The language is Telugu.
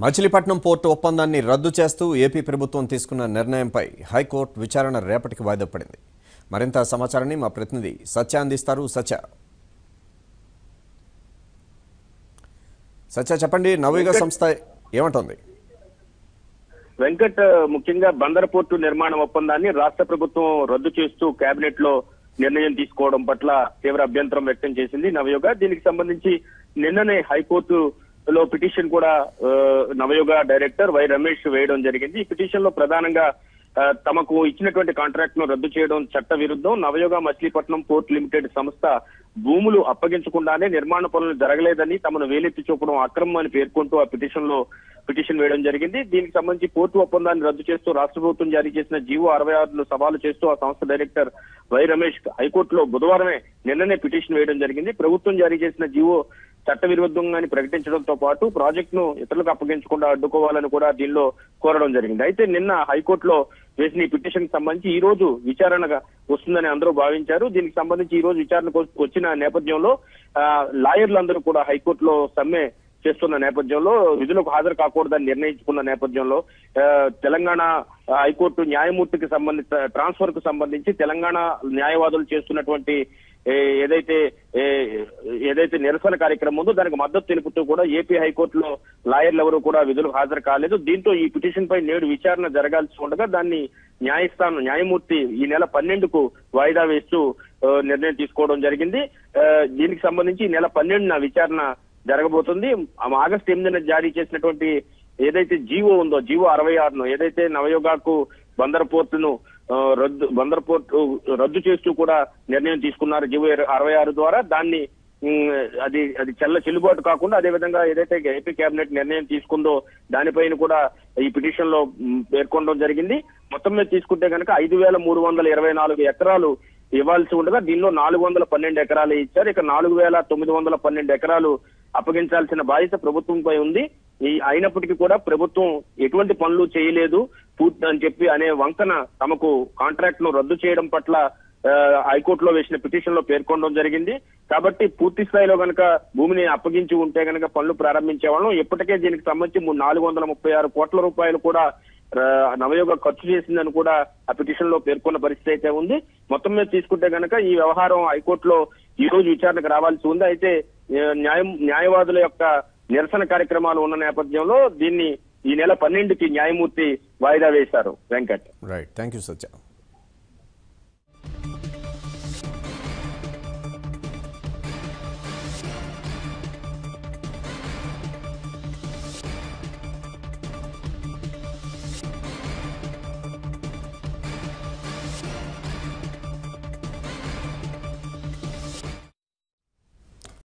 మచిలీపట్నం పోర్టు ఒప్పందాన్ని రద్దు చేస్తూ ఏపీ ప్రభుత్వం తీసుకున్న నిర్ణయంపై హైకోర్టు విచారణ రేపటికి వాయిదా పడింది మరింత సమాచారాన్ని మా ప్రతినిధి సత్య అందిస్తారు సత్య సత్య చెప్పండి నవయుగ సంస్థ ఏమంటోంది వెంకట్ ముఖ్యంగా బందర్ పోర్టు నిర్మాణ ఒప్పందాన్ని రాష్ట్ర ప్రభుత్వం రద్దు చేస్తూ కేబినెట్ లో నిర్ణయం తీసుకోవడం పట్ల తీవ్ర అభ్యంతరం వ్యక్తం చేసింది నవయోగ దీనికి సంబంధించి నిన్ననే హైకోర్టు లో పిటిషన్ కూడా ఆ, నవయోగ డైరెక్టర్ వై రమేష్ వేయడం జరిగింది ఈ పిటిషన్ లో ప్రధానంగా ఆ, తమకు ఇచ్చినటువంటి కాంట్రాక్ట్ ను రద్దు చేయడం చట్ట విరుద్ధం నవయోగ మచిలీపట్నం పోర్ట్ లిమిటెడ్ సంస్థ భూములు అప్పగించకుండానే నిర్మాణ పనులు జరగలేదని తమను వేలెత్తి చూపడం అక్రమం అని పేర్కొంటూ ఆ పిటిషన్ లో పిటిషన్ వేయడం జరిగింది దీనికి సంబంధించి పోర్టు ఒప్పందాన్ని రద్దు చేస్తూ రాష్ట్ర ప్రభుత్వం జారీ చేసిన జీవో అరవై ఆరును సవాలు చేస్తూ ఆ సంస్థ డైరెక్టర్ వై రమేష్ హైకోర్టులో బుధవారమే నిన్ననే పిటిషన్ వేయడం జరిగింది ప్రభుత్వం జారీ చేసిన జీవో చట్ట విరుద్ధంగాని ప్రకటించడంతో పాటు ప్రాజెక్ట్ ను ఇతరులకు అప్పగించకుండా అడ్డుకోవాలని కూడా దీనిలో కోరడం జరిగింది అయితే నిన్న హైకోర్టులో వేసిన ఈ పిటిషన్ కి సంబంధించి ఈ రోజు విచారణగా వస్తుందని అందరూ భావించారు దీనికి సంబంధించి ఈ రోజు విచారణకు వచ్చిన నేపథ్యంలో ఆ, లాయర్లందరూ కూడా హైకోర్టులో సమ్మె చేస్తున్న నేపథ్యంలో విధులకు హాజరు కాకూడదని నిర్ణయించుకున్న నేపథ్యంలో ఆ, తెలంగాణ హైకోర్టు న్యాయమూర్తికి సంబంధించి ట్రాన్స్ఫర్ కు సంబంధించి తెలంగాణ న్యాయవాదులు చేస్తున్నటువంటి ఏ, ఏదైతే ఏ, ఏదైతే నిరసన కార్యక్రమం ఉందో దానికి మద్దతు తెలుపుతూ కూడా ఏపీ హైకోర్టులో లాయర్లు ఎవరు కూడా విధులకు హాజరు కాలేదు దీంతో ఈ పిటిషన్ పై నేడు విచారణ జరగాల్సి ఉండగా దాన్ని న్యాయస్థానం న్యాయమూర్తి ఈ నెల పన్నెండుకు వాయిదా వేస్తూ ఆ, నిర్ణయం తీసుకోవడం జరిగింది ఆ, దీనికి సంబంధించి ఈ నెల పన్నెండున విచారణ జరగబోతుంది ఆ ఆగస్టు ఎనిమిదిన జారీ చేసినటువంటి ఏదైతే జీవో ఉందో జీవో అరవై ఆరును ఏదైతే నవయోగాకు బందర్ పోర్టును ఆ, రద్దు బందర్ పోర్టు రద్దు చేస్తూ కూడా నిర్ణయం తీసుకున్నారు జీవో అరవై ఆరు ద్వారా దాన్ని ఉమ్, అది అది చెల్ల చెల్లుబాటు కాకుండా అదే విధంగా ఏదైతే ఏపీ కేబినెట్ నిర్ణయం తీసుకుందో దానిపైన కూడా ఈ పిటిషన్ లో ఉమ్, పేర్కొనడం జరిగింది మొత్తం మీద తీసుకుంటే కనుక ఐదు వేల మూడు వందల ఇరవై నాలుగు ఎకరాలు ఇవ్వాల్సి ఉండగా దీనిలో నాలుగు వందల పన్నెండు ఎకరాలు ఇచ్చారు ఇక నాలుగు వేల తొమ్మిది వందల పన్నెండు ఎకరాలు అప్పగించాల్సిన బాధ్యత ప్రభుత్వంపై ఉంది ఈ అయినప్పటికీ కూడా ప్రభుత్వం ఎటువంటి పనులు చేయలేదు పూర్తి అని చెప్పి అనే వంకన తమకు కాంట్రాక్ట్ ను రద్దు చేయడం పట్ల ఆ, హైకోర్టులో వేసిన పిటిషన్ లో పేర్కొనడం జరిగింది కాబట్టి పూర్తి స్థాయిలో గనక భూమిని అప్పగించి ఉంటే గనక పనులు ప్రారంభించే వాళ్ళం ఇప్పటికే దీనికి సంబంధించి మూడు- నాలుగు వందల ముప్పై ఆరు కోట్ల రూపాయలు కూడా ఆ, నవయోగ ఖర్చు చేసిందని కూడా ఆ పిటిషన్ లో పేర్కొన్న పరిస్థితి అయితే ఉంది మొత్తం మీద తీసుకుంటే గనక ఈ వ్యవహారం హైకోర్టులో ఈ రోజు విచారణకు రావాల్సి ఉంది అయితే ఆ, న్యాయం న్యాయవాదుల యొక్క నిరసన కార్యక్రమాలు ఉన్న నేపథ్యంలో దీన్ని ఈ నెల పన్నెండుకి న్యాయమూర్తి వాయిదా వేశారు Venkat right thank you Satya